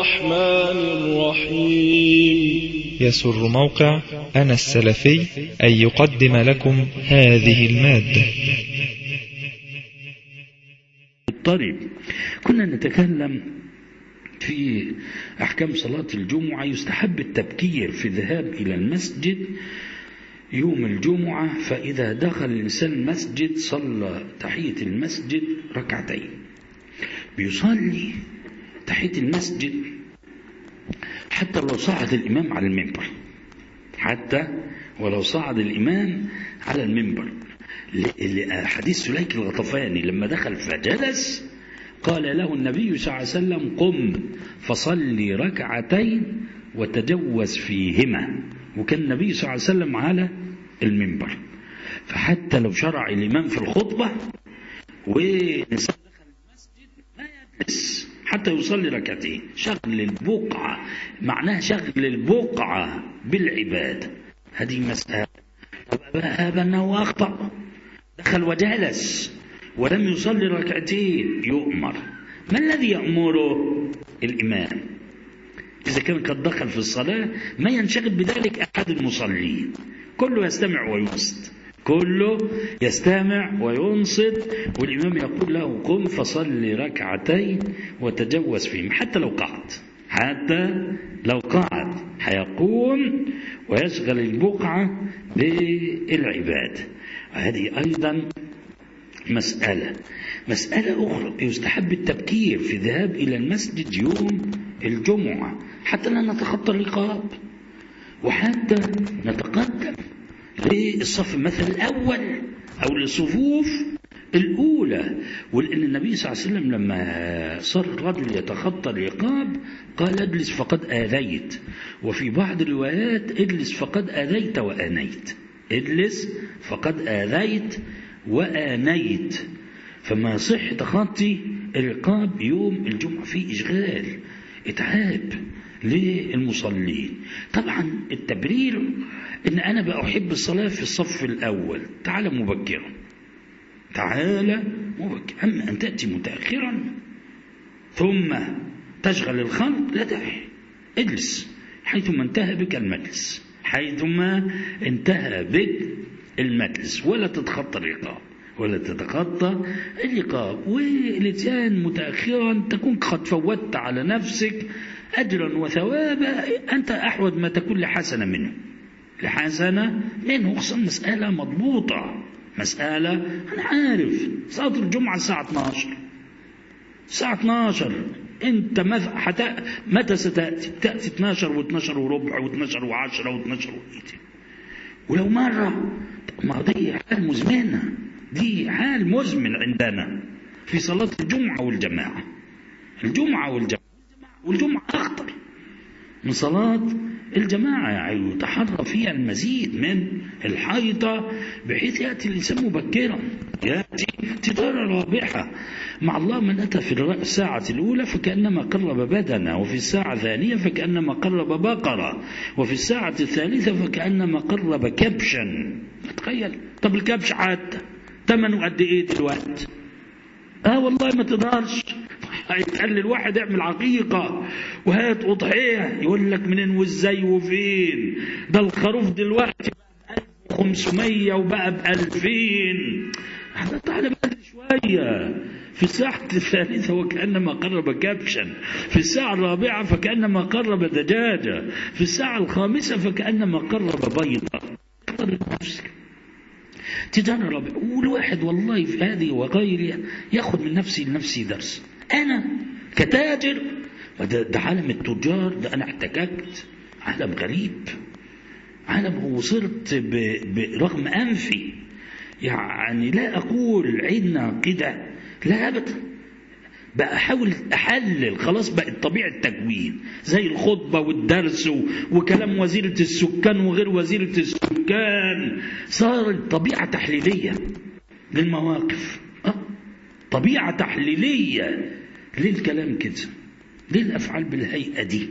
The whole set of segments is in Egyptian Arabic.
الرحمن الرحيم يسر موقع أنا السلفي أن يقدم لكم هذه المادة طيب كنا نتكلم في أحكام صلاة الجمعة يستحب التبكير في الذهاب إلى المسجد يوم الجمعة فإذا دخل الإنسان المسجد صلى تحية المسجد ركعتين بيصلي تحية المسجد حتى لو صعد الإمام على المنبر حتى ولو صعد الإمام على المنبر حديث سليك الغطفاني لما دخل فجلس قال له النبي صلى الله عليه وسلم قم فصلي ركعتين وتجوز فيهما وكان النبي صلى الله عليه وسلم على المنبر فحتى لو شرع الإمام في الخطبة ونساء دخل المسجد ما يجلس حتى يصلي ركعتين شغل البقعة معناها شغل البقعة بالعبادة هذه مسألة هذا أنه أخطأ دخل وجلس ولم يصلي ركعتين يؤمر ما الذي يأمره الإمام إذا كان قد دخل في الصلاة ما ينشغل بذلك أحد المصلين كله يستمع وينصت كله يستمع وينصت والإمام يقول له قم فصلي ركعتين وتجوز فيهم حتى لو قعد حتى لو قعد حيقوم ويشغل البقعة بالعبادة هذه أيضا مسألة مسألة أخرى يستحب التبكير في الذهاب إلى المسجد يوم الجمعة حتى لا نتخطى الرقاب وحتى نتقدم للصف مثلا الأول أو للصفوف الأولى ولأن النبي صلى الله عليه وسلم لما صار الرجل يتخطى الرقاب قال اجلس فقد آذيت وفي بعض الروايات اجلس فقد آذيت وآنيت اجلس فقد آذيت وآنيت فما صح تخطي الرقاب يوم الجمعة في إشغال إتعاب للمصلين طبعا التبرير ان انا بقى احب الصلاة في الصف الاول تعال مبكرا تعال مبكرا اما ان تأتي متأخرا ثم تشغل الخلق لا داعي اجلس حيثما انتهى بك المجلس حيثما انتهى بك المجلس ولا تتخطى الرقاب ولا تتخطى الرقاب والاتيان متأخرا تكون قد فوتت على نفسك أجرا وثوابا أنت أحوج ما تكون لحسنة منه لحسنة منه خصوصا مسألة مضبوطة مسألة أنا عارف صلاة الجمعة الساعة 12 الساعة 12 أنت متى متى ستأتي؟ تأتي 12 و12 وربع و12 و10 و12 و ولو مرة ما دي حال مزمنة دي حال مزمن عندنا في صلاة الجمعة والجماعة الجمعة والجماعة والجمعة أخطر من صلاة الجماعة يعني يتحرى فيها المزيد من الحيطة بحيث يأتي الإنسان مبكرا يأتي تجارة رابحة مع الله من أتى في الساعة الأولى فكأنما قرب بدنا وفي الساعة الثانية فكأنما قرب بقرة وفي الساعة الثالثة فكأنما قرب كبشا تخيل طب الكبش حتى ثمنه قد إيه دلوقتي اه والله ما تقدرش هيتخلي الواحد يعمل عقيقة وهات أضحية يقول لك منين وازاي وفين ده الخروف دلوقتي بقى ب 1500 وبقى ب 2000 تعالى بدري شوية في الساعة الثالثة وكأنما قرب كبشا في الساعة الرابعة فكأنما قرب دجاجة في الساعة الخامسة فكأنما قرب بيضة نفسك تجارة رابعة والواحد والله في هذه وغيرها ياخذ من نفسي لنفسي درس أنا كتاجر وده ده عالم التجار ده أنا احتككت عالم غريب عالم وصرت برغم أنفي يعني لا أقول عيدنا كده لا أبدا بقى أحاول أحلل خلاص بقت طبيعة تكوين زي الخطبة والدرس وكلام وزيرة السكان وغير وزيرة السكان صارت طبيعة تحليلية للمواقف أه؟ طبيعة تحليلية للكلام كده ليه الأفعال بالهيئة دي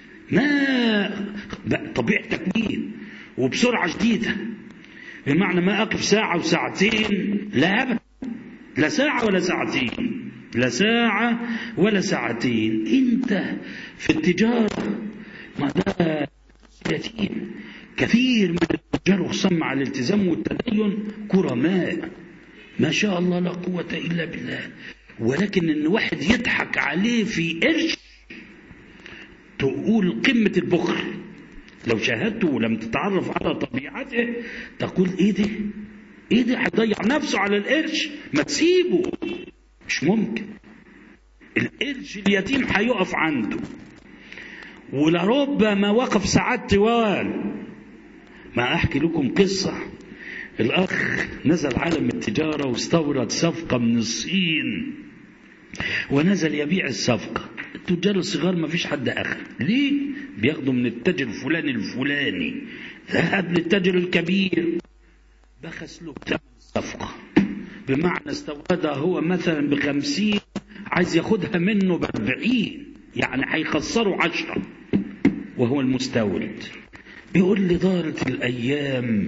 ما بقى طبيعة تكوين وبسرعة شديدة بمعنى ما أقف ساعة وساعتين لا أبدا لا ساعة ولا ساعتين لا ساعة ولا ساعتين انت في التجارة ما ده يتيم كثير من التجار خصوصا مع الالتزام والتدين كرماء ما شاء الله لا قوة إلا بالله ولكن ان واحد يضحك عليه في قرش تقول قمة البخل لو شاهدته ولم تتعرف على طبيعته تقول ايه ده ايه ده هيضيع نفسه على القرش ما تسيبه مش ممكن القرش اليتيم هيقف عنده ولربما وقف ساعات طوال ما احكي لكم قصه الاخ نزل عالم التجاره واستورد صفقه من الصين ونزل يبيع الصفقه التجار الصغار ما فيش حد اخذ ليه بياخدوا من التاجر الفلاني الفلاني ذهب للتاجر الكبير بخس له ثمن الصفقه بمعنى استوردها هو مثلا بخمسين عايز ياخدها منه بأربعين يعني هيخسروا عشرة وهو المستورد بيقول لي دارت الأيام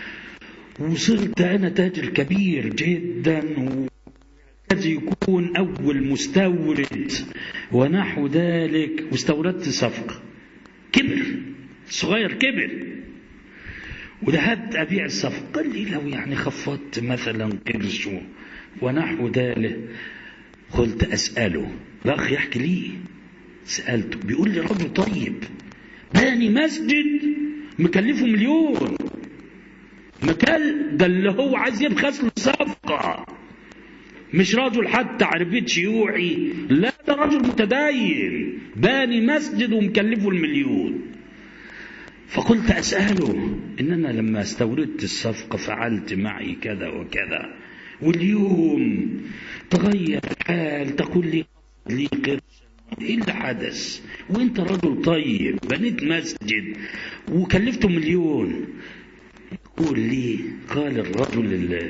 وصرت أنا تاجر كبير جدا وكاد يكون أول مستورد ونحو ذلك واستوردت صفقة كبر صغير كبر وذهبت أبيع الصفقة قال لي لو يعني خفضت مثلا قرش ونحو ذلك قلت أسأله الأخ يحكي لي سألته بيقول لي رجل طيب باني مسجد مكلفه مليون مكان ده اللي هو عايز يبخس له صفقة مش رجل حتى عربيت شيوعي لا ده رجل متدين باني مسجد ومكلفه المليون فقلت أسأله إن أنا لما استوردت الصفقة فعلت معي كذا وكذا واليوم تغير الحال تقول لي لي قرش ايه اللي حدث وانت رجل طيب بنيت مسجد وكلفته مليون يقول لي قال الرجل اللي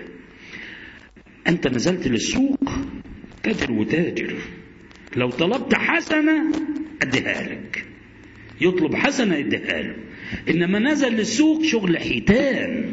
انت نزلت للسوق تاجر وتاجر لو طلبت حسنة اديها لك يطلب حسنة يديها له انما نزل للسوق شغل حيتان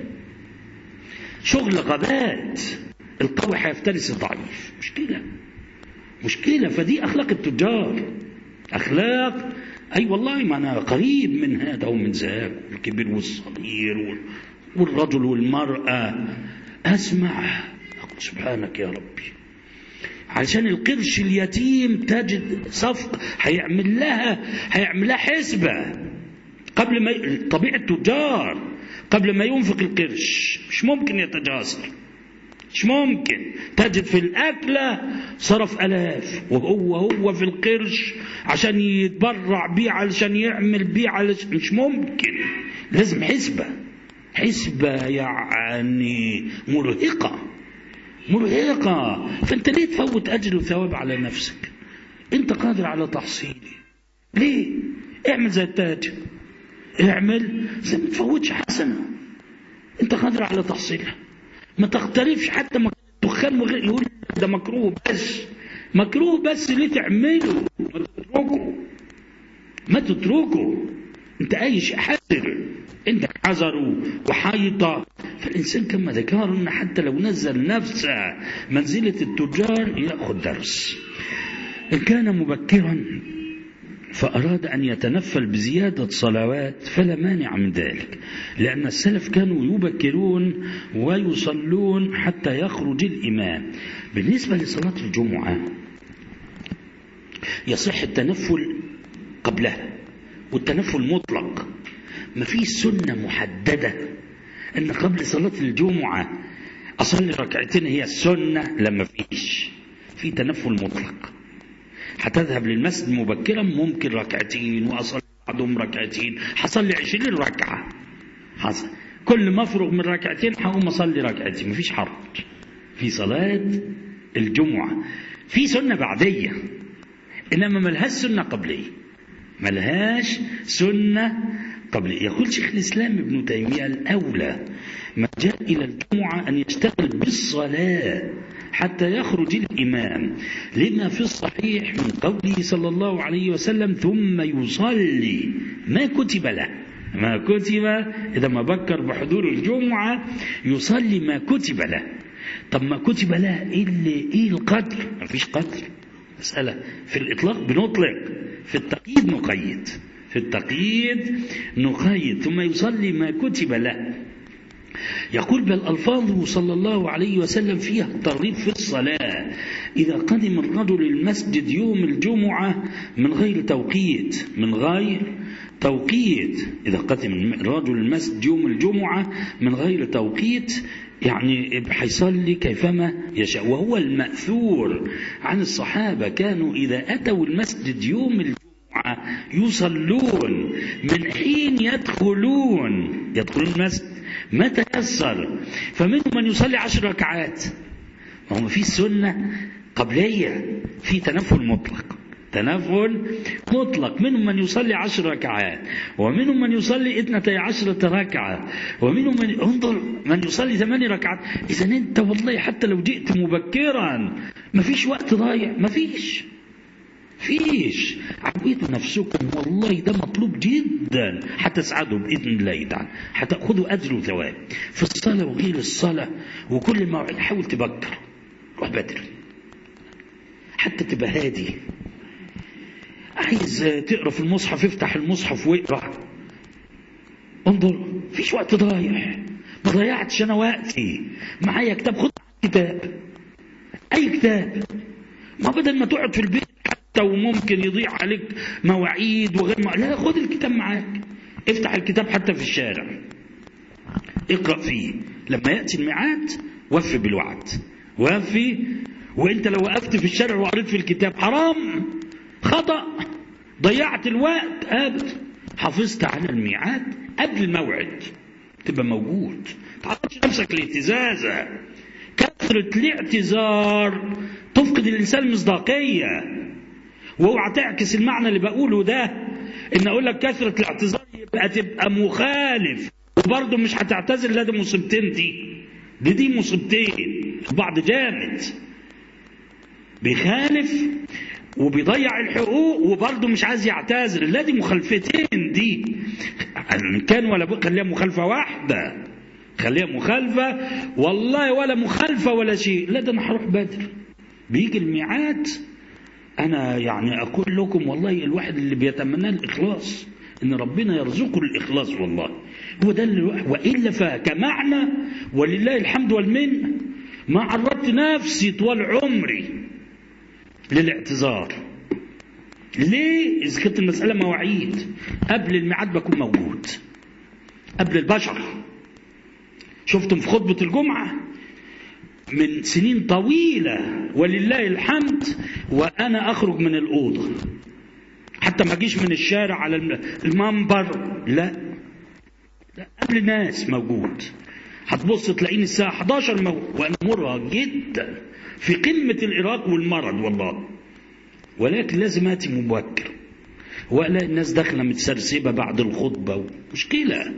شغل غابات القوي هيفترس الضعيف مشكلة مشكلة فدي أخلاق التجار أخلاق أي والله ما أنا قريب من هذا ومن ذاك الكبير والصغير والرجل والمرأة أسمع أقول سبحانك يا ربي علشان القرش اليتيم تجد صفقة هيعمل لها هيعمل لها حسبة قبل ما طبيعة التجار قبل ما ينفق القرش مش ممكن يتجاسر مش ممكن تجد في الأكلة صرف ألاف وهو هو في القرش عشان يتبرع بيه علشان يعمل بيه علشان مش ممكن لازم حسبة حسبة يعني مرهقة مرهقة فأنت ليه تفوت أجر وثواب على نفسك أنت قادر على تحصيله ليه اعمل زي التاجر اعمل زي ما تفوتش حسنة أنت قادر على تحصيلها ما تختلفش حتى ما الدخان يقول ده مكروه بس مكروه بس ليه تعمله ما تتركه ما تتركه انت اي شيء حذر عندك حذر وحيطة فالإنسان كما ذكر أن حتى لو نزل نفسه منزلة التجار يأخذ درس إن كان مبكرا فأراد أن يتنفل بزيادة صلوات فلا مانع من ذلك لأن السلف كانوا يبكرون ويصلون حتى يخرج الإمام بالنسبة لصلاة الجمعة يصح التنفل قبلها والتنفل مطلق ما فيش سنة محددة أن قبل صلاة الجمعة أصلي ركعتين هي السنة لما فيش في تنفل مطلق هتذهب للمسجد مبكرا ممكن ركعتين وأصلي بعدهم ركعتين حصلي عشرين ركعة حصل كل ما أفرغ من ركعتين هقوم أصلي ركعتين مفيش حرج في صلاة الجمعة في سنة بعدية إنما ملهاش سنة قبلية ملهاش سنة قبلية يقول شيخ الإسلام ابن تيمية الأولى ما جاء إلى الجمعة أن يشتغل بالصلاة حتى يخرج الإمام لما في الصحيح من قوله صلى الله عليه وسلم ثم يصلي ما كتب له ما كتب إذا ما بكر بحضور الجمعة يصلي ما كتب له طب ما كتب له إيه, إيه القدر ما فيش قدر مسألة في الإطلاق بنطلق في التقييد نقيد في التقييد نقيد ثم يصلي ما كتب له يقول بل ألفاظه صلى الله عليه وسلم فيها الترغيب في الصلاة إذا قدم الرجل المسجد يوم الجمعة من غير توقيت من غير توقيت إذا قدم الرجل المسجد يوم الجمعة من غير توقيت يعني حيصلي كيفما يشاء وهو المأثور عن الصحابة كانوا إذا أتوا المسجد يوم الجمعة يصلون من حين يدخلون يدخلون المسجد ما تيسر فمنهم من يصلي عشر ركعات ما هو في سنة قبلية في تنفل مطلق تنفل مطلق منهم من يصلي عشر ركعات ومنهم من يصلي اثنتي عشرة ركعة ومنهم من انظر من يصلي ثماني ركعات إذا أنت والله حتى لو جئت مبكرا ما فيش وقت ضايع ما فيش فيش عودوا نفسكم والله ده مطلوب جدا هتسعدوا باذن الله تعالى هتاخذوا اجر وثواب في الصلاه وغير الصلاه وكل المواعيد حاول تبكر روح بدري حتى تبقى هادي عايز تقرا في المصحف افتح المصحف واقرا انظر فيش وقت ضايع ما ضيعتش انا وقتي معايا كتاب خد كتاب اي كتاب ما بدل ما تقعد في البيت حتى وممكن يضيع عليك مواعيد وغير ما لا خد الكتاب معاك افتح الكتاب حتى في الشارع اقرا فيه لما ياتي الميعاد وفي بالوعد وفي وانت لو وقفت في الشارع وقريت في الكتاب حرام خطأ ضيعت الوقت ابدا حافظت على الميعاد قبل الموعد تبقى موجود تعرضش نفسك لاهتزازة كثرة الاعتذار تفقد الإنسان مصداقية واوعى تعكس المعنى اللي بقوله ده ان اقول لك كثرة الاعتذار يبقى تبقى مخالف وبرضه مش هتعتذر لا دي مصيبتين دي دي دي مصيبتين بعض جامد بيخالف وبيضيع الحقوق وبرضه مش عايز يعتذر لا دي مخالفتين دي ان كان ولا بد خليها مخالفه واحده خليها مخالفه والله ولا مخالفه ولا شيء لا ده انا هروح بدري بيجي الميعاد انا يعني اقول لكم والله الواحد اللي بيتمناه الاخلاص ان ربنا يرزقه الاخلاص والله هو ده اللي والا فكمعنى ولله الحمد والمنه ما عرضت نفسي طوال عمري للاعتذار ليه اذا كانت المساله مواعيد قبل الميعاد بكون موجود قبل البشر شفتم في خطبه الجمعه من سنين طويلة ولله الحمد وأنا أخرج من الأوضة حتى ما أجيش من الشارع على المنبر لا لا قبل الناس موجود هتبص تلاقيني الساعة 11 موجود وأنا مرهق جدا في قمة الإرهاق والمرض والله ولكن لازم آتي مبكر وألاقي الناس داخلة متسرسبة بعد الخطبة مشكلة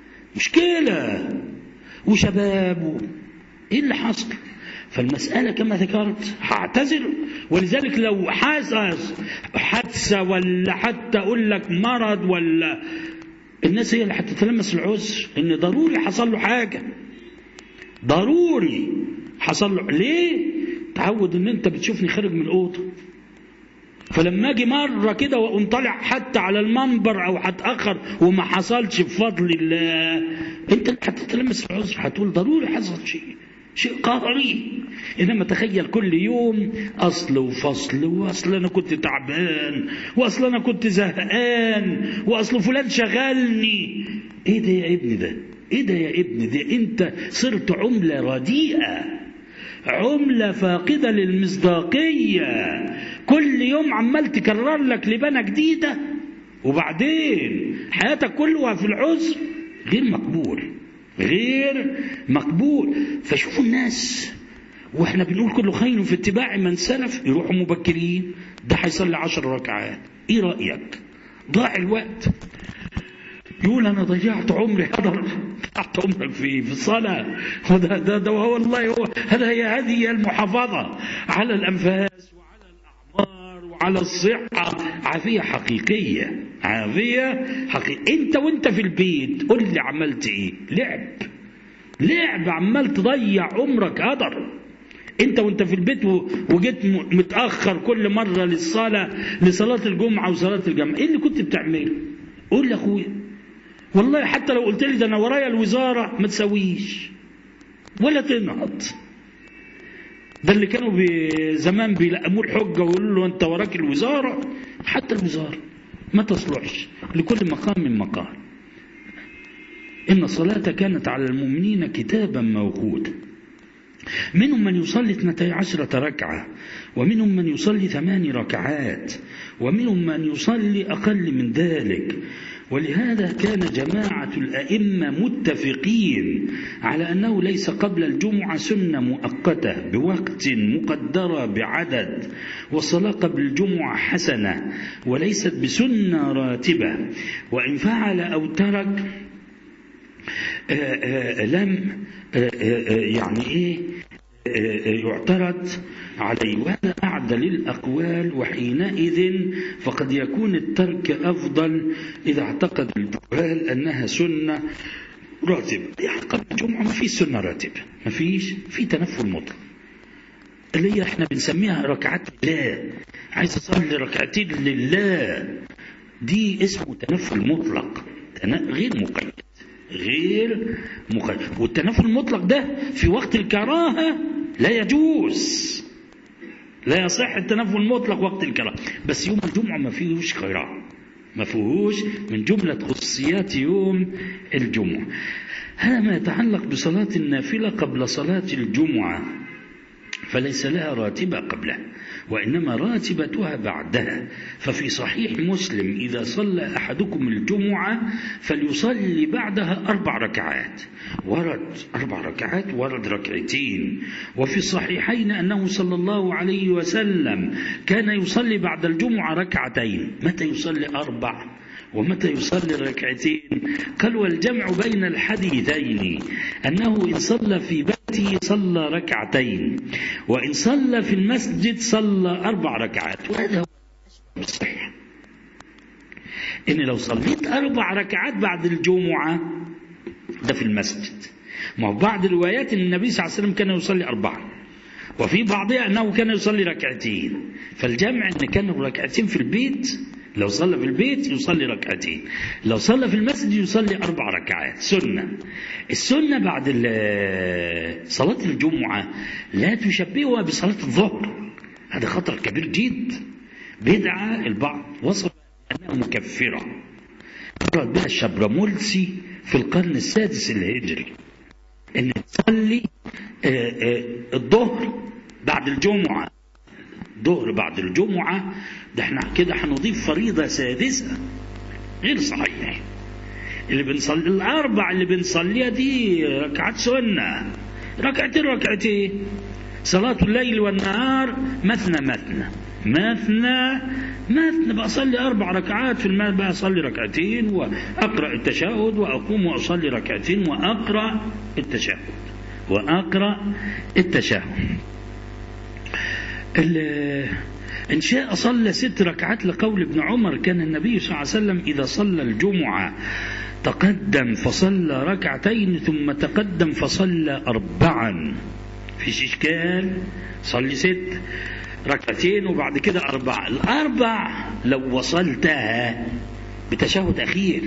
مشكلة وشباب و... ايه اللي حصل فالمسألة كما ذكرت هعتذر ولذلك لو حاسس حادثة ولا حتى أقول لك مرض ولا الناس هي اللي هتتلمس العذر إن ضروري حصل له حاجة ضروري حصل له ليه؟ تعود إن أنت بتشوفني خارج من الأوضة فلما اجي مره كده واقوم طالع حتى على المنبر او هتاخر وما حصلش بفضل الله انت اللي هتتلمس العذر هتقول ضروري حصل شيء شيء قهري انما تخيل كل يوم اصل وفصل واصل انا كنت تعبان واصل انا كنت زهقان واصل فلان شغلني ايه ده يا ابني ده ايه ده يا ابني ده انت صرت عمله رديئه عملة فاقدة للمصداقية كل يوم عمال تكرر لك لبنة جديدة وبعدين حياتك كلها في العذر غير مقبول غير مقبول فشوفوا الناس واحنا بنقول كله خير في اتباع من سلف يروحوا مبكرين ده هيصلي عشر ركعات ايه رأيك ضاع الوقت يقول انا ضيعت عمري هذا ضيعت عمرك في في الصلاه وده ده, ده والله هو هذا هي هذه المحافظه على الانفاس وعلى الاعمار وعلى الصحه عافيه حقيقيه عافيه حقيقيه انت وانت في البيت قول لي عملت ايه لعب لعب عمال تضيع عمرك هدر انت وانت في البيت وجيت متاخر كل مره للصلاه لصلاه الجمعه وصلاه الجمعه ايه اللي كنت بتعمله قول يا اخويا والله حتى لو قلت لي ده انا ورايا الوزاره ما تسويش ولا تنهض ده اللي كانوا بي زمان بيلقموه الحجه ويقولوا له انت وراك الوزاره حتى الوزاره ما تصلحش لكل مقام من مقام ان الصلاه كانت على المؤمنين كتابا موقوتا منهم من يصلي اثنتي عشرة ركعة ومنهم من يصلي ثمان ركعات ومنهم من يصلي أقل من ذلك ولهذا كان جماعة الأئمة متفقين على أنه ليس قبل الجمعة سنة مؤقتة بوقت مقدرة بعدد والصلاة قبل الجمعة حسنة وليست بسنة راتبة وإن فعل أو ترك آآ آآ لم آآ يعني ايه يعترض عليه وهذا أعدل الأقوال وحينئذ فقد يكون الترك أفضل إذا اعتقد الجهال أنها سنة راتبة يعني قبل الجمعة ما فيش سنة راتبة ما فيش في تنفل مطلق اللي هي احنا بنسميها ركعات لله عايز اصلي ركعتين لله دي اسمه تنفل مطلق غير مقيد غير مقيد والتنفل المطلق ده في وقت الكراهة لا يجوز لا يصح التنفل المطلق وقت الكراهة بس يوم الجمعة ما فيهوش كراهة ما فيهوش من جملة خصوصيات يوم الجمعة هذا ما يتعلق بصلاة النافلة قبل صلاة الجمعة فليس لها راتبة قبلها وإنما راتبتها بعدها ففي صحيح مسلم إذا صلى أحدكم الجمعة فليصلي بعدها أربع ركعات ورد أربع ركعات ورد ركعتين وفي الصحيحين أنه صلى الله عليه وسلم كان يصلي بعد الجمعة ركعتين متى يصلي أربع ومتى يصلي الركعتين قال والجمع بين الحديثين أنه إن صلى في بيته صلى ركعتين وإن صلى في المسجد صلى أربع ركعات وهذا هو الصحيح إن لو صليت أربع ركعات بعد الجمعة ده في المسجد ما هو بعض الروايات أن النبي صلى الله عليه وسلم كان يصلي أربعة وفي بعضها أنه كان يصلي ركعتين فالجمع أن كانوا ركعتين في البيت لو صلى في البيت يصلي ركعتين لو صلى في المسجد يصلي أربع ركعات سنة السنة بعد صلاة الجمعة لا تشبهها بصلاة الظهر هذا خطر كبير جدا بدعة البعض وصل أنها مكفرة قرأت بها الشبرمولسي في القرن السادس الهجري أن تصلي الظهر بعد الجمعة ظهر بعد الجمعة ده احنا كده هنضيف فريضة سادسة غير صحيح اللي بنصلي الأربع اللي بنصليها دي ركعات سنة ركعتين ركعتين صلاة الليل والنهار مثنى مثنى مثنى مثنى بصلي أربع ركعات في المال بقى أصلي ركعتين وأقرأ التشهد وأقوم وأصلي ركعتين وأقرأ التشهد وأقرأ التشهد إن شاء صلى ست ركعات لقول ابن عمر كان النبي صلى الله عليه وسلم إذا صلى الجمعة تقدم فصلى ركعتين ثم تقدم فصلى أربعا فيش إشكال صلي ست ركعتين وبعد كده أربعة الأربع لو وصلتها بتشهد أخير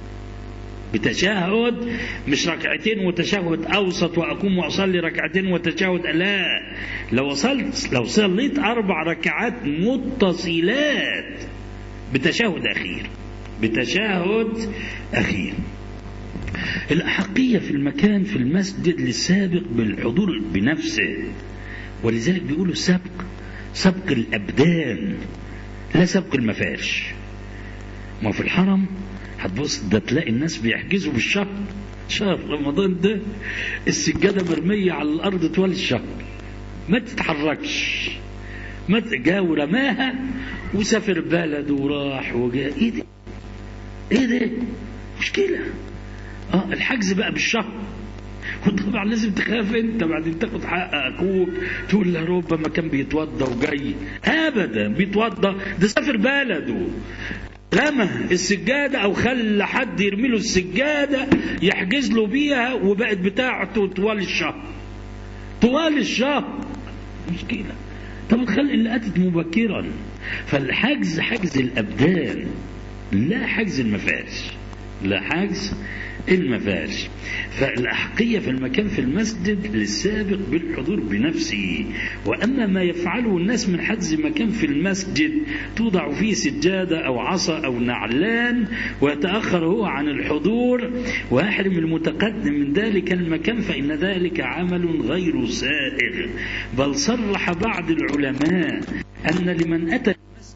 بتشهد مش ركعتين وتشهد أوسط وأقوم وأصلي ركعتين وتشهد لا لو وصلت لو صليت أربع ركعات متصلات بتشهد أخير بتشهد أخير الأحقية في المكان في المسجد للسابق بالحضور بنفسه ولذلك بيقولوا سبق سبق الأبدان لا سبق المفارش ما في الحرم هتبص ده تلاقي الناس بيحجزوا بالشهر شهر رمضان ده السجادة مرمية على الأرض طوال الشهر ما تتحركش ما جا ورماها وسافر بلد وراح وجاء ايه ده ايه ده مشكلة اه الحجز بقى بالشهر وطبعا لازم تخاف انت بعدين تاخد حق اخوك تقول له ربما كان بيتوضى وجاي ابدا بيتوضى ده سافر بلده رمى السجادة أو خلى حد يرمي له السجادة يحجز له بيها وبقت بتاعته طوال الشهر طوال الشهر مشكلة طب تخلي اللي أتت مبكرا فالحجز حجز الأبدان لا حجز المفارش لا حجز المفارش فالأحقية في المكان في المسجد للسابق بالحضور بنفسه وأما ما يفعله الناس من حجز مكان في المسجد توضع فيه سجادة أو عصا أو نعلان ويتأخر هو عن الحضور ويحرم المتقدم من ذلك المكان فإن ذلك عمل غير سائغ بل صرح بعض العلماء أن لمن أتى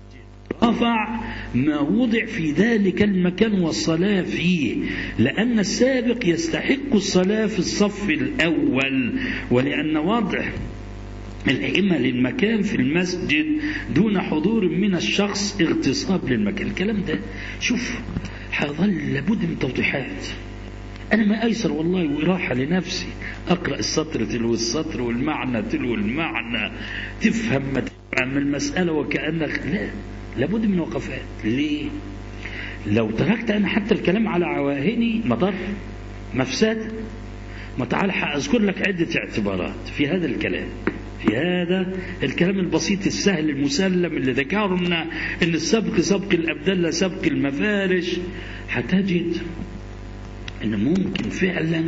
رفع ما وضع في ذلك المكان والصلاة فيه لأن السابق يستحق الصلاة في الصف الأول ولأن وضع الأئمة للمكان في المسجد دون حضور من الشخص اغتصاب للمكان الكلام ده شوف هظل لابد من توضيحات أنا ما أيسر والله وراحة لنفسي أقرأ السطر تلو السطر والمعنى تلو المعنى تفهم ما تفهم المسألة وكأنك لا لابد من وقفات ليه لو تركت أنا حتى الكلام على عواهني مضر مفسدة ما تعال أذكر لك عدة اعتبارات في هذا الكلام في هذا الكلام البسيط السهل المسلم اللي ذكرنا ان السبق سبق الابدله سبق المفارش هتجد ان ممكن فعلا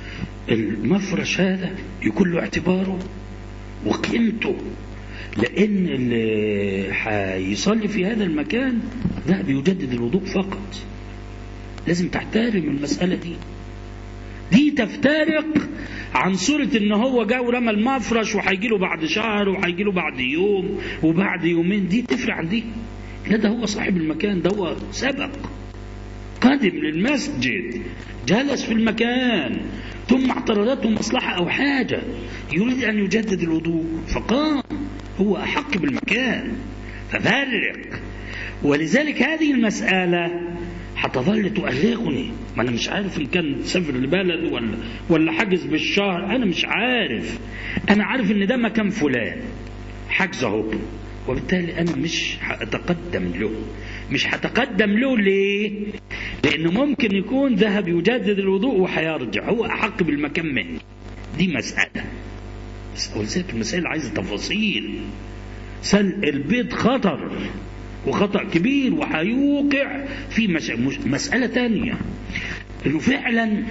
المفرش هذا يكون له اعتباره وقيمته لأن اللي هيصلي في هذا المكان ده بيجدد الوضوء فقط لازم تحترم المسألة دي دي تفترق عن صورة ان هو جاء ورمى المفرش وهيجي له بعد شهر وهيجي له بعد يوم وبعد يومين دي تفرق عن دي لا ده هو صاحب المكان ده هو سبق قادم للمسجد جلس في المكان ثم اعترضته مصلحة أو حاجة يريد أن يجدد الوضوء فقام هو أحق بالمكان ففرق ولذلك هذه المسألة هتظل تؤلقني ما أنا مش عارف إن كان سافر لبلد ولا ولا حجز بالشهر أنا مش عارف أنا عارف إن ده مكان فلان حجز أهو وبالتالي أنا مش هأتقدم له مش هتقدم له ليه؟ لأنه ممكن يكون ذهب يجدد الوضوء وهيرجع هو أحق بالمكان مني دي مسألة ولذلك المسائل عايزة تفاصيل سل البيض خطر وخطأ كبير وهيوقع في مش... مسألة تانية انه فعلا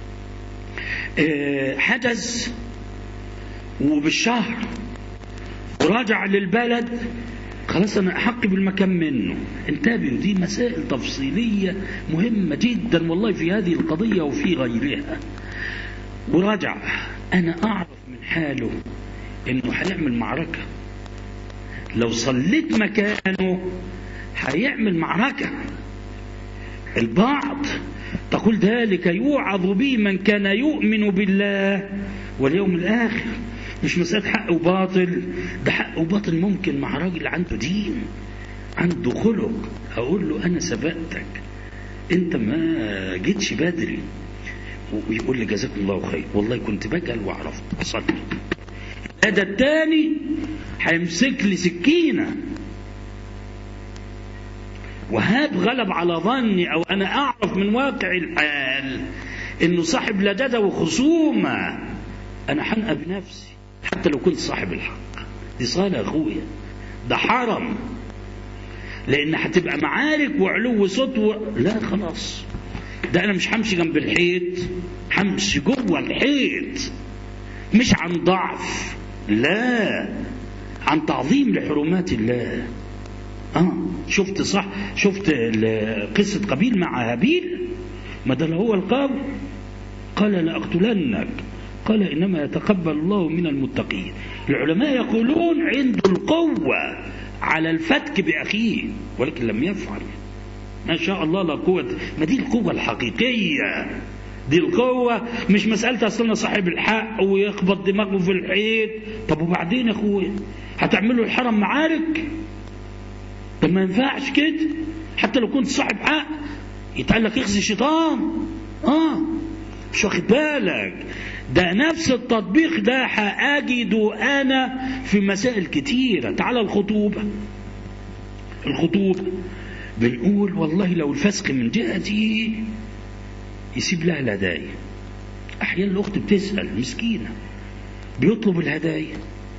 حجز وبالشهر وراجع للبلد خلاص انا احق بالمكان منه انتبهوا دي مسائل تفصيليه مهمه جدا والله في هذه القضيه وفي غيرها ورجع انا اعرف من حاله انه هيعمل معركه لو صليت مكانه هيعمل معركه البعض تقول ذلك يوعظ به من كان يؤمن بالله واليوم الاخر مش مسألة حق وباطل ده حق وباطل ممكن مع راجل عنده دين عنده خلق هقول له أنا سبقتك أنت ما جيتش بدري ويقول لي جزاكم الله خير والله كنت بجهل وعرفت أصلي هذا التاني هيمسك لي سكينة وهاب غلب على ظني أو أنا أعرف من واقع الحال إنه صاحب لدادة وخصومة أنا حنقى بنفسي حتى لو كنت صاحب الحق دي صالة أخويا ده حرم لأن هتبقى معارك وعلو صوت و... لا خلاص ده أنا مش همشي جنب الحيط همشي جوه الحيط مش عن ضعف لا عن تعظيم لحرمات الله اه شفت صح شفت قصة قبيل مع هابيل ما ده هو القول قال لأقتلنك قال إنما يتقبل الله من المتقين العلماء يقولون عنده القوة على الفتك بأخيه ولكن لم يفعل ما شاء الله لا قوة ما دي القوة الحقيقية دي القوة مش مسألة أصلنا صاحب الحق ويخبط دماغه في الحيط طب وبعدين يا أخويا هتعملوا الحرم معارك طب ما ينفعش كده حتى لو كنت صاحب حق يتقال لك اخزي شيطان اه مش واخد بالك ده نفس التطبيق ده هأجده أنا في مسائل كتيرة تعال الخطوبة الخطوبة بنقول والله لو الفسق من جهتي يسيب لها الهدايا أحيانا الأخت بتسأل مسكينة بيطلب الهدايا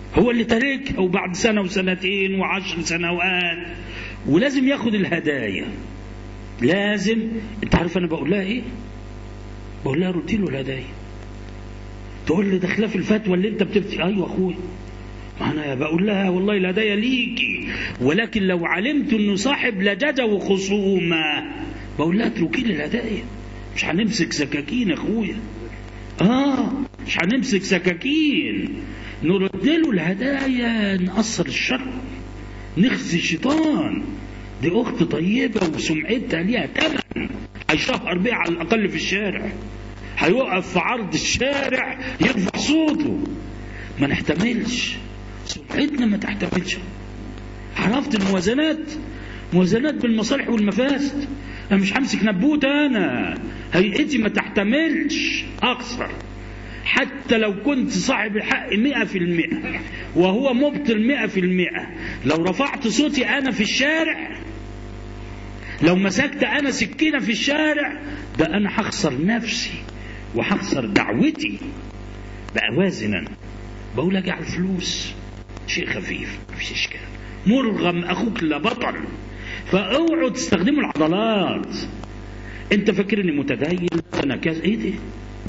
هو اللي تاركها وبعد سنة وسنتين وعشر سنوات ولازم ياخد الهدايا لازم انت عارف انا بقول لها ايه بقول لها ردي له الهدايا تقول لي ده خلاف الفتوى اللي انت بتفتي ايوه اخويا ما انا بقول لها والله الهدايا ليكي ولكن لو علمت انه صاحب لجاجه وخصومه بقول لها اتركي لي الهدايا مش هنمسك سكاكين يا اخويا اه مش هنمسك سكاكين نرد له الهدايا نقصر الشر نخزي الشيطان دي اخت طيبه وسمعتها ليها تمن هيشهر بيها على الاقل في الشارع هيقف في عرض الشارع يرفع صوته ما نحتملش سمعتنا ما تحتملش عرفت الموازنات موازنات بالمصالح والمفاسد انا مش همسك نبوت انا هيئتي ما تحتملش اخسر حتى لو كنت صاحب الحق مئة في المئة وهو مبطل مئة في المئة لو رفعت صوتي أنا في الشارع لو مسكت أنا سكينة في الشارع ده أنا هخسر نفسي وهخسر دعوتي بقى وازنا بقول اجعل فلوس شيء خفيف مفيش اشكال مرغم اخوك لا بطل فاوعوا تستخدموا العضلات انت فاكرني متدين انا كذا ايه ده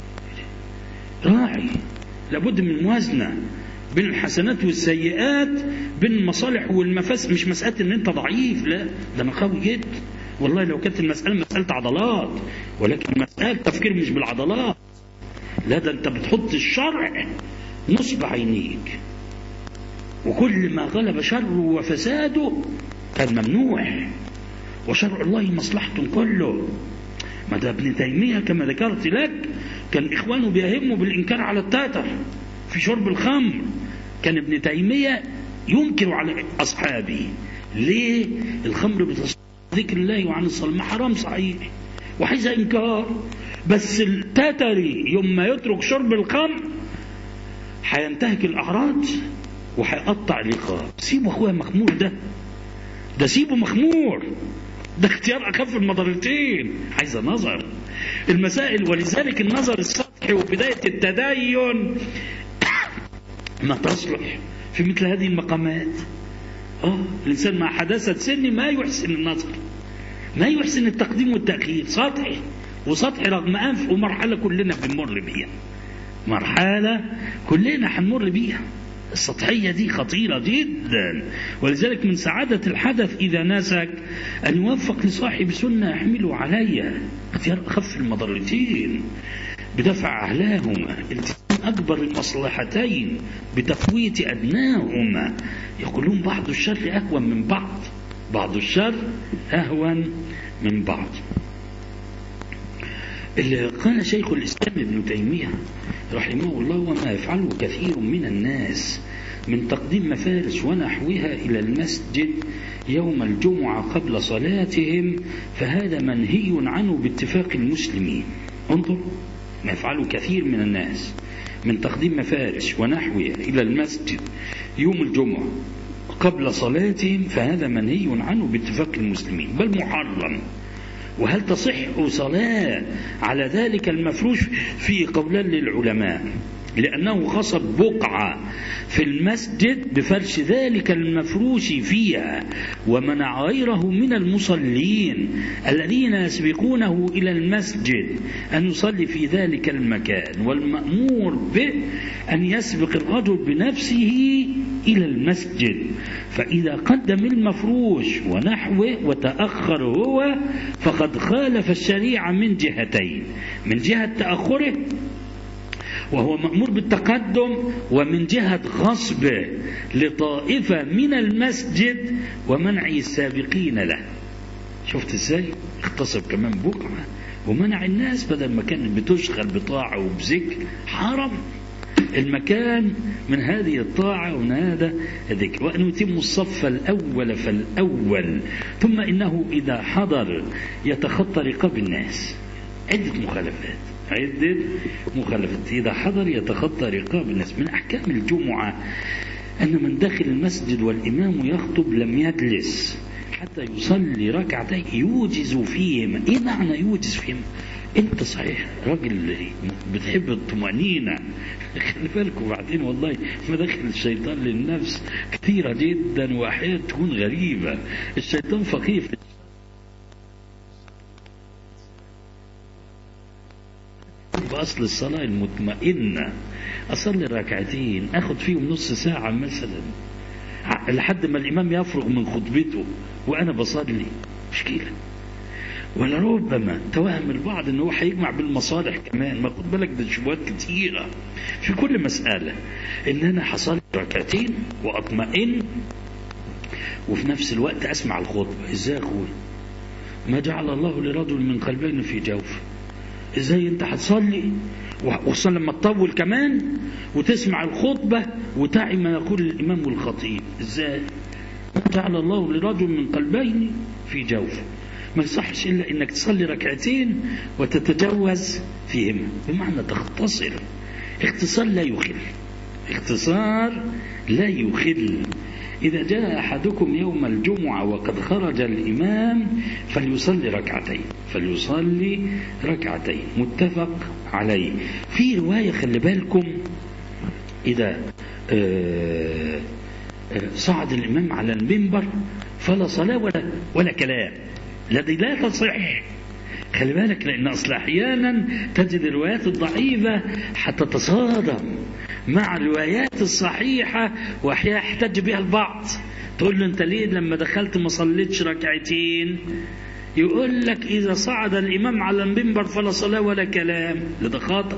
راعي لابد من موازنه بين الحسنات والسيئات بين المصالح والمفاسد مش مساله ان انت ضعيف لا ده انا قوي جدا والله لو كانت المساله مساله عضلات ولكن مساله تفكير مش بالعضلات لا ده انت بتحط الشرع نصب عينيك وكل ما غلب شره وفساده كان ممنوع وشرع الله مصلحة كله ما ده ابن تيمية كما ذكرت لك كان إخوانه بيهموا بالإنكار على التاتر في شرب الخمر كان ابن تيمية ينكر على أصحابه ليه الخمر بتصدق ذكر الله وعن الصلاة حرام صحيح وحيث إنكار بس التتري يوم ما يترك شرب الخمر هينتهك الأعراض وهيقطع الرقاب سيبه أخويا مخمور ده ده سيبه مخمور ده اختيار أخف المضرتين عايز نظر المسائل ولذلك النظر السطحي وبداية التدين ما تصلح في مثل هذه المقامات اه الإنسان مع حداثة سن ما يحسن النظر ما يحسن التقديم والتأخير سطحي وسطحي رغم أنف ومرحلة كلنا بنمر بيها مرحلة كلنا هنمر بيها السطحية دي خطيرة جدا ولذلك من سعادة الحدث إذا ناسك أن يوفق لصاحب سنة يحمله عليها اختيار أخف المضرتين بدفع أهلاهما التزام أكبر المصلحتين بتفويت أدناهما يقولون بعض الشر أهون من بعض بعض الشر أهون من بعض اللي قال شيخ الإسلام ابن تيمية رحمه الله وما يفعله كثير من الناس من تقديم مفارش ونحوها إلى المسجد يوم الجمعة قبل صلاتهم فهذا منهي عنه باتفاق المسلمين انظر ما يفعله كثير من الناس من تقديم مفارش ونحوها إلى المسجد يوم الجمعة قبل صلاتهم فهذا منهي عنه باتفاق المسلمين بل محرم وهل تصح صلاة على ذلك المفروش في قولان للعلماء لأنه خصب بقعة في المسجد بفرش ذلك المفروش فيها ومنع غيره من المصلين الذين يسبقونه إلى المسجد أن يصلي في ذلك المكان والمأمور به أن يسبق الرجل بنفسه إلى المسجد فإذا قدم المفروش ونحوه وتأخر هو فقد خالف الشريعة من جهتين من جهة تأخره وهو مأمور بالتقدم ومن جهة غصبه لطائفة من المسجد ومنع السابقين له شفت ازاي اختصر كمان بقعة ومنع الناس بدل ما كانت بتشغل بطاعة وبذكر حرم المكان من هذه الطاعة ومن هذا الذكر وأن يتم الصف الأول فالأول ثم إنه إذا حضر يتخطى رقاب الناس عدة مخالفات عدة مخالفات إذا حضر يتخطى رقاب الناس من أحكام الجمعة أن من داخل المسجد والإمام يخطب لم يجلس حتى يصلي ركعتين يوجز فيهما إيه معنى يوجز فيهما انت صحيح راجل بتحب الطمأنينة خلي بالكم بعدين والله مداخل الشيطان للنفس كثيرة جدا وأحيانا تكون غريبة الشيطان فقيه في بأصل الصلاة المطمئنة أصلي ركعتين أخذ فيهم نص ساعة مثلا لحد ما الإمام يفرغ من خطبته وأنا بصلي مشكلة ولربما توهم البعض ان هو هيجمع بالمصالح كمان ما خد بالك ده شبهات كتيرة في كل مسألة ان انا حصلي ركعتين واطمئن وفي نفس الوقت اسمع الخطبة ازاي يا اخوي ما جعل الله لرجل من قلبين في جوفه ازاي انت هتصلي وخصوصا لما تطول كمان وتسمع الخطبة وتعي ما يقول الامام والخطيب ازاي ما جعل الله لرجل من قلبين في جوفه ما يصحش إلا إنك تصلي ركعتين وتتجوز فيهما بمعنى تختصر اختصار لا يخل اختصار لا يخل إذا جاء أحدكم يوم الجمعة وقد خرج الإمام فليصلي ركعتين فليصلي ركعتين متفق عليه في رواية خلي بالكم إذا آه آه صعد الإمام على المنبر فلا صلاة ولا, ولا كلام الذي لا تصح خلي بالك لأن أصل أحيانا تجد الروايات الضعيفة حتتصادم مع الروايات الصحيحة وأحيانا يحتج بها البعض تقول له أنت ليه لما دخلت ما صليتش ركعتين يقول لك إذا صعد الإمام على المنبر فلا صلاة ولا كلام ده خطأ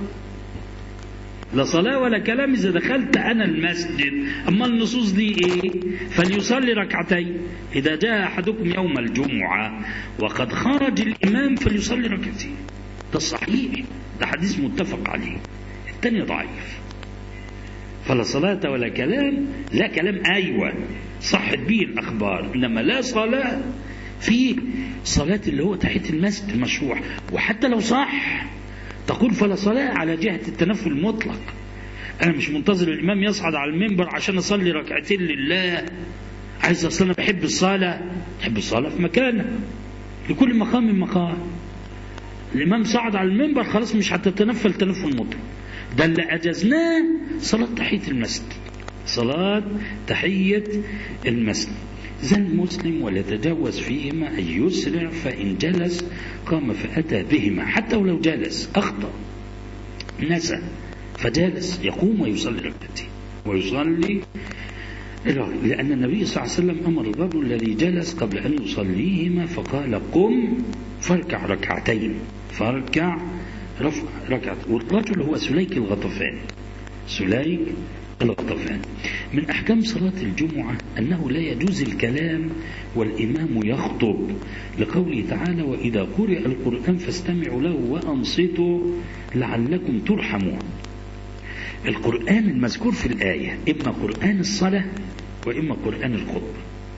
لا صلاة ولا كلام إذا دخلت أنا المسجد أما النصوص دي إيه فليصلي ركعتين إذا جاء أحدكم يوم الجمعة وقد خرج الإمام فليصلي ركعتين ده صحيح ده حديث متفق عليه الثاني ضعيف فلا صلاة ولا كلام لا كلام أيوة صحت به الأخبار إنما لا صلاة في صلاة اللي هو تحية المسجد المشروع وحتى لو صح تقول فلا صلاة على جهة التنفل المطلق أنا مش منتظر الإمام يصعد على المنبر عشان أصلي ركعتين لله عايز أصلا أنا بحب الصلاة بحب الصلاة في مكانها لكل مقام مقام الإمام صعد على المنبر خلاص مش هتتنفل تنفل مطلق ده اللي أجزناه صلاة تحية المسجد صلاة تحية المسجد زن المسلم وليتجاوز فيهما أن يسرع فإن جلس قام فأتى بهما حتى ولو جلس أخطأ نسى فجالس يقوم ويصلي ركعتين ويصلي لأن النبي صلى الله عليه وسلم أمر الرجل الذي جلس قبل أن يصليهما فقال قم فاركع ركعتين فاركع رفع ركعة والرجل هو سليك الغطفان سليك الغطفان من أحكام صلاة الجمعة أنه لا يجوز الكلام والإمام يخطب لقوله تعالى وإذا قرئ القرآن فاستمعوا له وأنصتوا لعلكم ترحمون القرآن المذكور في الآية إما قرآن الصلاة وإما قرآن الخطبة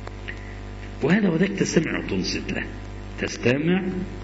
وهذا وذاك تستمع وتنصت له تستمع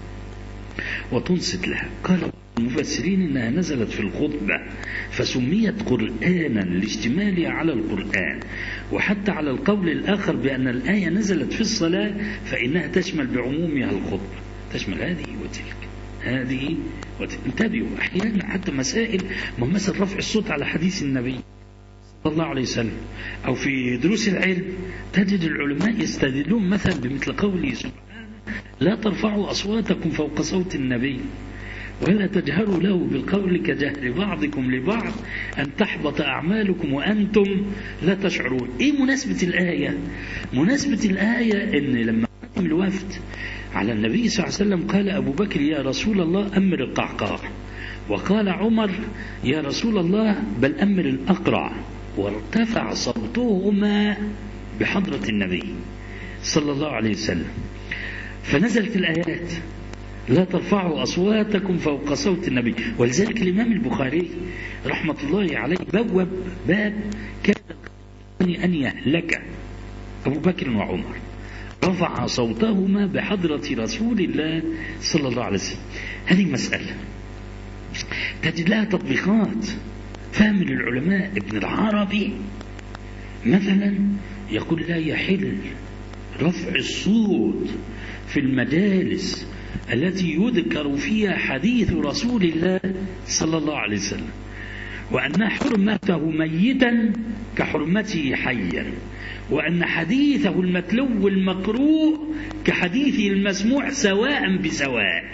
وتنصت لها قال المفسرين انها نزلت في الخطبه فسميت قرانا لاشتمالها على القران وحتى على القول الاخر بان الايه نزلت في الصلاه فانها تشمل بعمومها الخطبه تشمل هذه وتلك هذه وتلك انتبهوا احيانا حتى مسائل مثل رفع الصوت على حديث النبي صلى الله عليه وسلم او في دروس العلم تجد العلماء يستدلون مثلا بمثل قوله سبحانه لا ترفعوا اصواتكم فوق صوت النبي ولا تجهروا له بالقول كجهر بعضكم لبعض أن تحبط أعمالكم وأنتم لا تشعرون إيه مناسبة الآية مناسبة الآية أن لما قام الوفد على النبي صلى الله عليه وسلم قال أبو بكر يا رسول الله أمر القعقاع وقال عمر يا رسول الله بل أمر الأقرع وارتفع صوتهما بحضرة النبي صلى الله عليه وسلم فنزلت الآيات لا ترفعوا أصواتكم فوق صوت النبي ولذلك الإمام البخاري رحمة الله عليه بوب باب كان أن يهلك أبو بكر وعمر رفع صوتهما بحضرة رسول الله صلى الله عليه وسلم هذه مسألة تجد لها تطبيقات فهم للعلماء ابن العربي مثلا يقول لا يحل رفع الصوت في المجالس التي يذكر فيها حديث رسول الله صلى الله عليه وسلم وأن حرمته ميتا كحرمته حيا وأن حديثه المتلو المقروء كحديثه المسموع سواء بسواء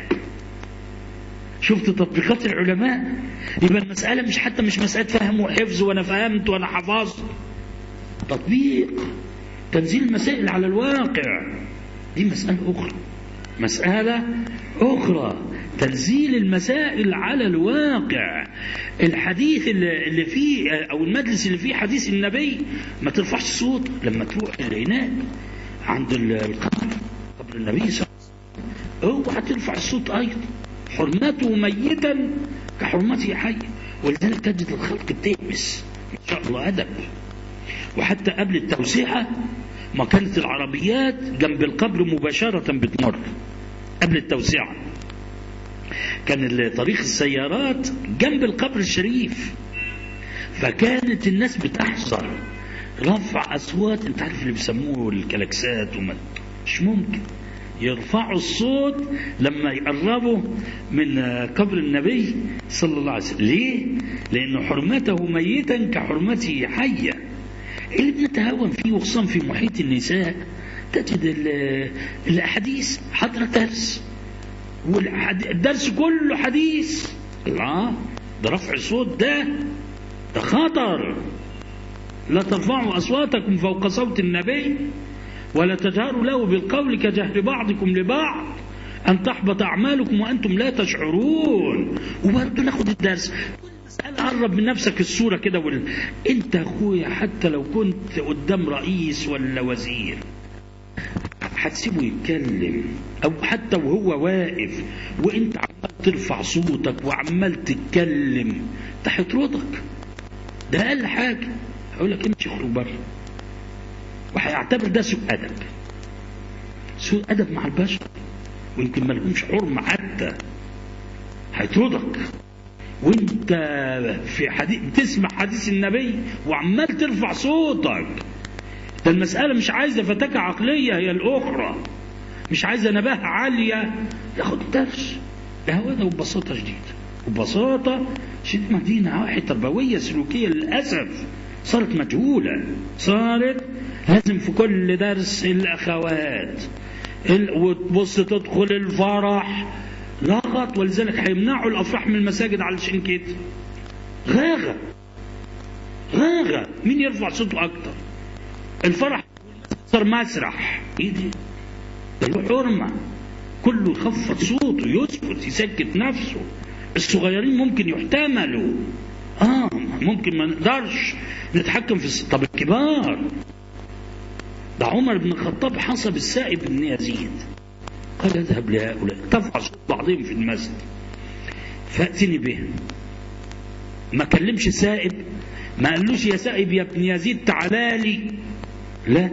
شفت تطبيقات العلماء يبقى المسألة مش حتى مش مسألة فهم وحفظ وأنا فهمت وأنا حفظت تطبيق تنزيل المسائل على الواقع دي مسألة أخرى مسألة أخرى تنزيل المسائل على الواقع الحديث اللي فيه أو المجلس اللي فيه حديث النبي ما ترفعش صوت لما تروح هناك عند القبر قبر النبي صلى الله عليه وسلم اوعى ترفع الصوت أيضا حرمته ميتا كحرمته حيا ولذلك تجد الخلق بتهمس ما شاء الله أدب وحتى قبل التوسعة ما كانت العربيات جنب القبر مباشرة بتمر قبل التوسعة كان طريق السيارات جنب القبر الشريف فكانت الناس بتحذر رفع أصوات انت عارف اللي بيسموه الكلاكسات وما مش ممكن يرفعوا الصوت لما يقربوا من قبر النبي صلى الله عليه وسلم ليه؟ لأن حرمته ميتا كحرمته حيا اللي بنتهاون فيه وخصوصا في محيط النساء تجد الأحاديث حضرة درس والدرس كله حديث الله ده رفع الصوت ده ده خطر لا ترفعوا أصواتكم فوق صوت النبي ولا تجهروا له بالقول كجهر بعضكم لبعض أن تحبط أعمالكم وأنتم لا تشعرون وبرضه ناخد الدرس مسألة قرب من نفسك الصورة كده وال... أنت أخويا حتى لو كنت قدام رئيس ولا وزير هتسيبه يتكلم أو حتى وهو واقف وأنت عمال ترفع صوتك وعمال تتكلم ده هيطردك ده أقل حاجة هيقول لك امشي اخرج بره وهيعتبر ده سوء أدب سوء أدب مع البشر ويمكن ما لهمش حرمة حتى هيطردك وانت في حديث تسمع حديث النبي وعمال ترفع صوتك ده المسألة مش عايزة فتاكة عقلية هي الأخرى مش عايزة نباهة عالية ياخد درس ده هو ده وببساطة شديدة وببساطة شديدة مدينة نواحي تربوية سلوكية للأسف صارت مجهولة صارت لازم في كل درس الأخوات وتبص تدخل الفرح لغط ولذلك هيمنعوا الافراح من المساجد علشان كده غاغة غاغة مين يرفع صوته اكتر الفرح صار مسرح ايه دي ده حرمة كله يخفض صوته يسكت يسكت نفسه الصغيرين ممكن يحتملوا اه ممكن ما نقدرش نتحكم في طب الكبار ده عمر بن الخطاب حسب السائب بن يزيد قال اذهب لهؤلاء ترفع صوت بعضهم في المسجد فأتني بهم ما كلمش سائب ما قالوش يا سائب يا ابن يزيد تعالى لي لا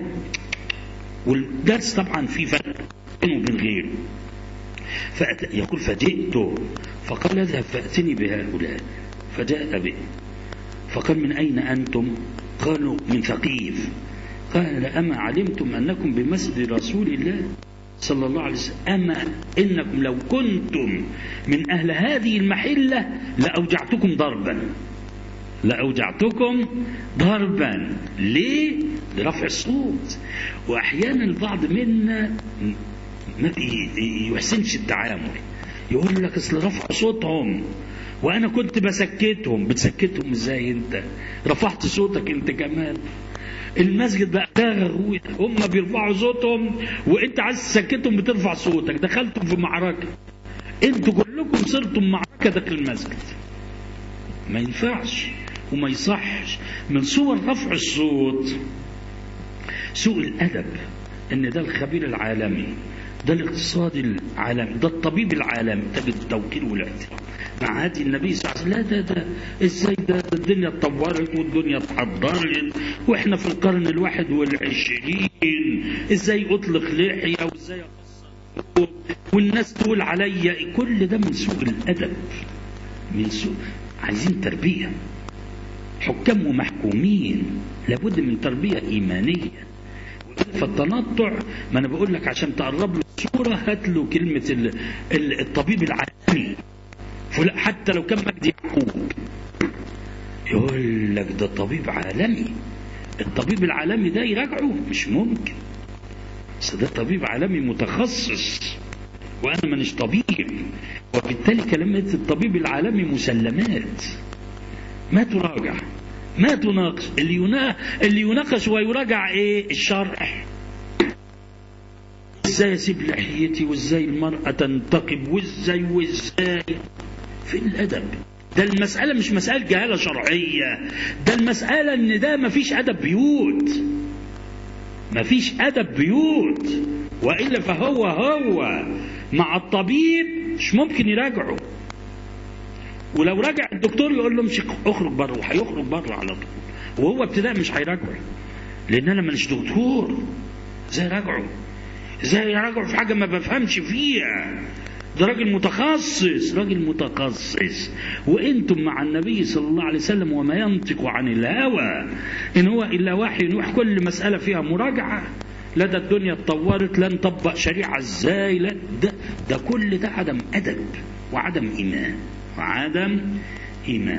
والدرس طبعا في فرق بينه وبين غيره فأت... يقول فجئت فقال اذهب فأتني بهؤلاء فجاء به فقال من أين أنتم قالوا من ثقيف قال أما علمتم أنكم بمسجد رسول الله صلى الله عليه وسلم أما إنكم لو كنتم من أهل هذه المحلة لأوجعتكم ضربا لأوجعتكم ضربا ليه؟ لرفع الصوت وأحيانا البعض منا ما يحسنش التعامل يقول لك أصل رفع صوتهم وأنا كنت بسكتهم بتسكتهم إزاي أنت رفعت صوتك أنت كمان المسجد بقى غاغ هم بيرفعوا صوتهم وانت عايز تسكتهم بترفع صوتك دخلتم في معركة انتوا كلكم صرتم معركة داخل المسجد ما ينفعش وما يصحش من صور رفع الصوت سوء الأدب ان ده الخبير العالمي ده الاقتصادي العالمي ده الطبيب العالمي تجد التوكيل والاحترام مع هدي النبي صلى الله عليه وسلم لا ده ده ازاي ده, ده الدنيا اتطورت والدنيا اتحضرت واحنا في القرن الواحد والعشرين ازاي اطلق لحيه وازاي اقصر والناس تقول عليا كل ده من سوء الادب من سوء عايزين تربيه حكام ومحكومين لابد من تربيه ايمانيه فالتنطع ما أنا بقول لك عشان تقرب له الصورة هات له كلمة ال- ال- الطبيب العالمي فلا- حتى لو كان مجدي يعقوب يقول لك ده طبيب عالمي الطبيب العالمي ده يراجعه مش ممكن بس ده طبيب عالمي متخصص وانا مانيش طبيب وبالتالي كلمة الطبيب العالمي مسلمات ما تراجع ما تناقش اللي ينا... اللي يناقش ويراجع ايه الشرع ازاي اسيب لحيتي وازاي المرأة تنتقب وازاي وازاي في الادب ده المسألة مش مسألة جهالة شرعية ده المسألة ان ده مفيش ادب بيوت مفيش ادب بيوت والا فهو هو مع الطبيب مش ممكن يراجعه ولو رجع الدكتور يقول له امشي اخرج بره وهيخرج بره على طول وهو ابتداء مش هيراجعه لان انا مش دكتور ازاي راجعه ازاي يراجعه في حاجه ما بفهمش فيها ده راجل متخصص راجل متخصص وانتم مع النبي صلى الله عليه وسلم وما ينطق عن الهوى ان هو الا وحي يوحى كل مساله فيها مراجعه لا ده الدنيا اتطورت لا نطبق شريعه ازاي لا ده ده كل ده عدم ادب وعدم ايمان وعدم ايمان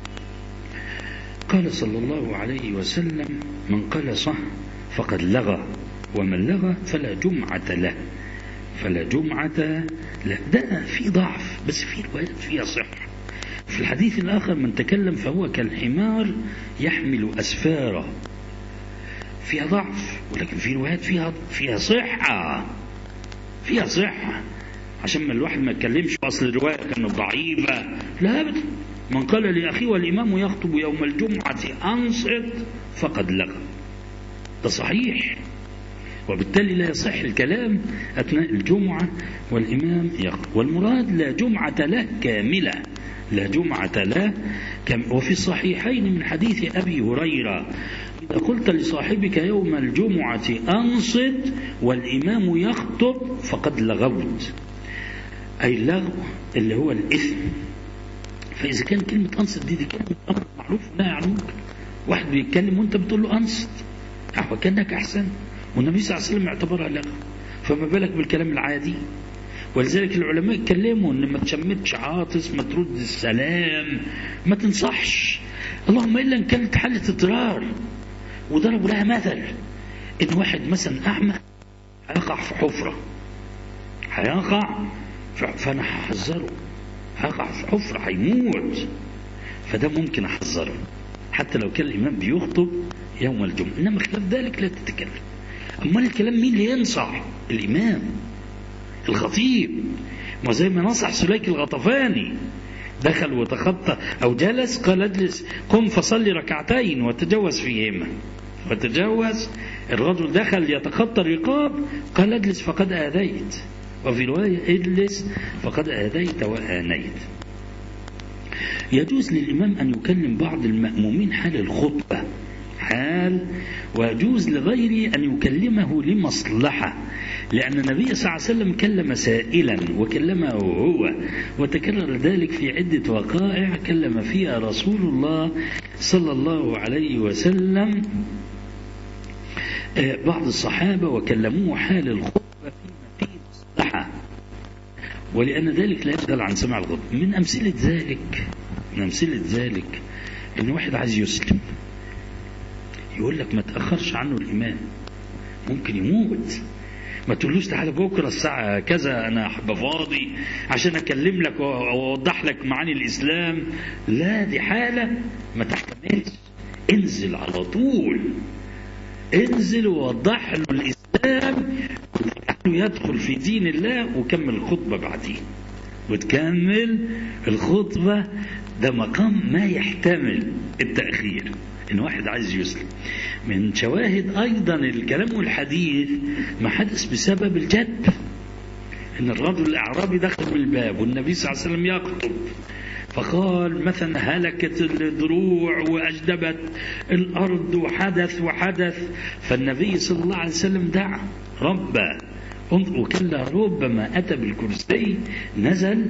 قال صلى الله عليه وسلم من قال صح فقد لغى ومن لغى فلا جمعة له فلا جمعة له ده في ضعف بس في روايات فيها صحة في الحديث الآخر من تكلم فهو كالحمار يحمل أسفاره فيها ضعف ولكن في روايات فيها فيها صحة فيها صحة عشان ما الواحد ما يتكلمش اصل الروايه كانت ضعيفه لا ابدا من قال لاخيه والامام يخطب يوم الجمعه انصت فقد لغى ده صحيح وبالتالي لا يصح الكلام اثناء الجمعه والامام يخطب والمراد لا جمعه له كامله لا جمعة له كم وفي الصحيحين من حديث أبي هريرة إذا قلت لصاحبك يوم الجمعة أنصت والإمام يخطب فقد لغوت أي اللغو اللي هو الإثم فإذا كان كلمة أنصت دي دي كلمة أمر معروف لا يعنوك واحد بيتكلم وأنت بتقول له أنصت أهو كأنك أحسن والنبي صلى الله عليه وسلم اعتبرها لغو فما بالك بالكلام العادي ولذلك العلماء اتكلموا ان ما تشمتش عاطس ما ترد السلام ما تنصحش اللهم الا ان كانت حاله اضطرار وضربوا لها مثل ان واحد مثلا اعمى هيقع في حفره هيقع فانا هحذره هيقع في حفره هيموت فده ممكن احذره حتى لو كان الامام بيخطب يوم الجمعه انما خلاف ذلك لا تتكلم امال الكلام مين اللي ينصح الامام الخطيب ما زي ما نصح سليك الغطفاني دخل وتخطى أو جلس قال اجلس قم فصلي ركعتين وتجوز فيهما وتجوز الرجل دخل يتخطى الرقاب قال اجلس فقد آذيت وفي رواية اجلس فقد آذيت وآنيت يجوز للإمام أن يكلم بعض المأمومين حال الخطبة حال ويجوز لغيره أن يكلمه لمصلحة لأن النبي صلى الله عليه وسلم كلم سائلا وكلمه هو وتكرر ذلك في عدة وقائع كلم فيها رسول الله صلى الله عليه وسلم بعض الصحابة وكلموه حال الخطبة فيما فيه مصلحة ولأن ذلك لا يبدل عن سماع الخطبة من أمثلة ذلك من أمثلة ذلك إن واحد عايز يسلم يقول لك ما تأخرش عنه الإمام ممكن يموت ما تقولوش تعالى بكره الساعة كذا أنا هبقى فاضي عشان أكلم لك وأوضح لك معاني الإسلام لا دي حالة ما تحتملش انزل على طول انزل ووضح له الإسلام له يدخل في دين الله وكمل الخطبة بعدين وتكمل الخطبة ده مقام ما يحتمل التأخير إن واحد عايز يسلم من شواهد أيضا الكلام والحديث ما حدث بسبب الجد إن الرجل الأعرابي دخل من الباب والنبي صلى الله عليه وسلم يخطب فقال مثلا هلكت الدروع وأجدبت الأرض وحدث وحدث فالنبي صلى الله عليه وسلم دعا ربا وكلا ربما أتى بالكرسي نزل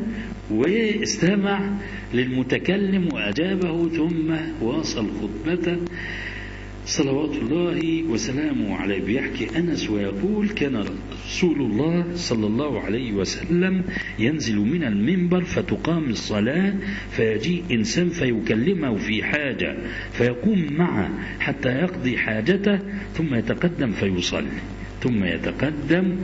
واستمع للمتكلم وأجابه ثم واصل خطبته صلوات الله وسلامه عليه بيحكي أنس ويقول كان رسول الله صلى الله عليه وسلم ينزل من المنبر فتقام الصلاة فيجيء إنسان فيكلمه في حاجة فيقوم معه حتى يقضي حاجته ثم يتقدم فيصلي ثم يتقدم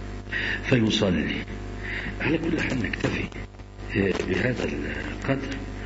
فيصلي على كل حال نكتفي بهذا القدر